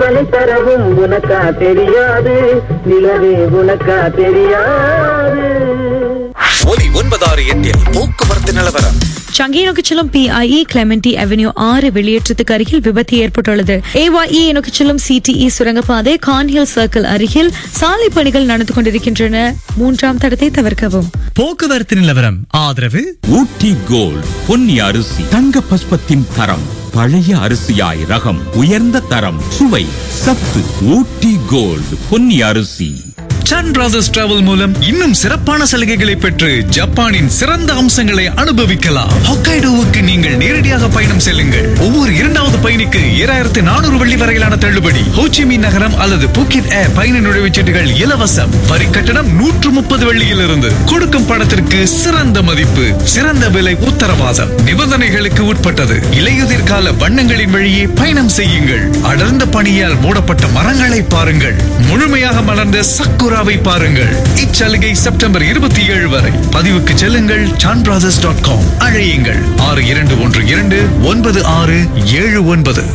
அவனை தரவும் உனக்கா தெரியாது நிலவே உனக்கா தெரியாது ஒலி ஒன்பதாறு எட்டில் போக்குவரத்து நிலவரம் சங்கி நோக்கி செல்லும் பிஐஇ கிளெமெண்டி அவென்யூ ஆறு வெளியேற்றத்துக்கு அருகில் விபத்து ஏற்பட்டுள்ளது ஏவாஇ நோக்கி செல்லும் சிடிஇ சுரங்கப்பாதை கான்ஹில் சர்க்கிள் அருகில் சாலை பணிகள் நடந்து கொண்டிருக்கின்றன மூன்றாம் தடத்தை தவிர்க்கவும் போக்குவரத்து நிலவரம் ஆதரவு ஊட்டி கோல்ட் பொன்னி அரிசி தங்க பஸ்பத்தின் தரம் பழைய அரிசியாய் ரகம் உயர்ந்த தரம் சுவை சத்து ஊட்டி கோல்ட் பொன்னி அரிசி சன் பிரதர்ஸ் டிராவல் மூலம் இன்னும் சிறப்பான சலுகைகளை பெற்று ஜப்பானின் சிறந்த அம்சங்களை அனுபவிக்கலாம் ஹொக்கைடோவுக்கு நீங்கள் நேரடியாக பயணம் செல்லுங்கள் ஒவ்வொரு இரண்டாவது பயணிக்கு ஏழாயிரத்து நானூறு வெள்ளி வரையிலான தள்ளுபடி ஹோச்சிமி நகரம் அல்லது பூக்கிட் ஏர் பயண நுழைவுச்சீட்டுகள் இலவசம் வரி கட்டணம் நூற்று முப்பது வெள்ளியிலிருந்து கொடுக்கும் பணத்திற்கு சிறந்த மதிப்பு சிறந்த விலை உத்தரவாதம் நிபந்தனைகளுக்கு உட்பட்டது இலையுதிர் கால வண்ணங்களின் வழியே பயணம் செய்யுங்கள் அடர்ந்த பனியால் மூடப்பட்ட மரங்களை பாருங்கள் முழுமையாக மலர்ந்த சக்குராவை பாருங்கள் இச்சலுகை செப்டம்பர் இருபத்தி ஏழு வரை பதிவுக்கு செல்லுங்கள் சான் பிரதர்ஸ் டாட் காம் அழையுங்கள் ஆறு இரண்டு ஒன்று இரண்டு ஒன்பது ஆறு ஏழு ஒன்பது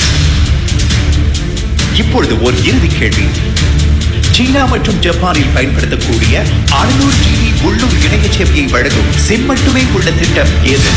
இப்பொழுது ஒரு இறுதி கேள்வி சீனா மற்றும் ஜப்பானில் பயன்படுத்தக்கூடிய 600 ஜிபி உள்ளூர் இணைய சேவையை வழங்கும் சிம் மட்டுமே உள்ள திட்டம் எது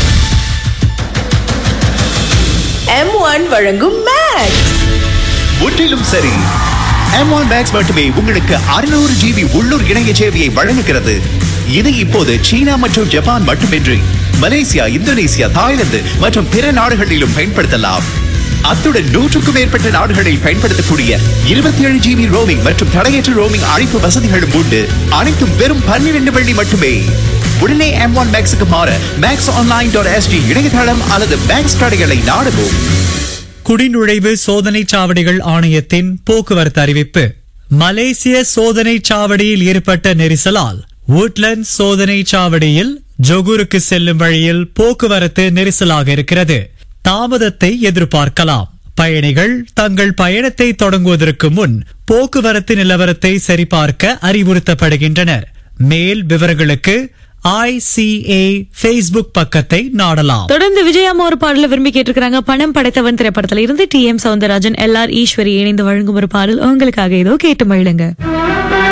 எம் ஒன் வழங்கும் மேக்ஸ் முற்றிலும் சரி M1 Max மட்டுமே உங்களுக்கு 600 ஜிபி உள்ளூர் இணைய சேவையை வழங்குகிறது இது இப்போது சீனா மற்றும் ஜப்பான் மட்டுமின்றி மலேசியா இந்தோனேசியா தாய்லாந்து மற்றும் பிற நாடுகளிலும் பயன்படுத்தலாம் அத்துடன் நூற்றுக்கும் மேற்பட்ட நாடுகளில் பயன்படுத்தக்கூடிய 27 ஏழு ஜிபி ரோமிங் மற்றும் தடையற்ற ரோமிங் அழைப்பு வசதிகளும் உண்டு அனைத்தும் வெறும் பன்னிரண்டு வெள்ளி மட்டுமே உடனே M1 ஒன் மேக்ஸுக்கு மாற மேக்ஸ் ஆன்லைன் டாட் எஸ்டி இணையதளம் அல்லது மேக்ஸ் கடைகளை நாடவும் குடிநுழைவு சோதனை சாவடிகள் ஆணையத்தின் போக்குவரத்து அறிவிப்பு மலேசிய சோதனை சாவடியில் ஏற்பட்ட நெரிசலால் woodlands சோதனை சாவடியில் ஜொகூருக்கு செல்லும் வழியில் போக்குவரத்து நெரிசலாக இருக்கிறது தாமதத்தை எதிர்பார்க்கலாம் பயணிகள் தங்கள் பயணத்தை தொடங்குவதற்கு முன் போக்குவரத்து நிலவரத்தை சரிபார்க்க அறிவுறுத்தப்படுகின்றனர் மேல் விவரங்களுக்கு ஐசிஏ ஃபேஸ்புக் பக்கத்தை நாடலாம் தொடர்ந்து விஜயாமா ஒரு பாடல விரும்பி கேட்டிருக்காங்க பணம் படைத்தவன் திரைப்படத்துல இருந்து T M Soundararajan L R Eswari இணைந்து வழங்கும் ஒரு பாடல் உங்களுக்காக ஏதோ கேட்டு மகிழுங்க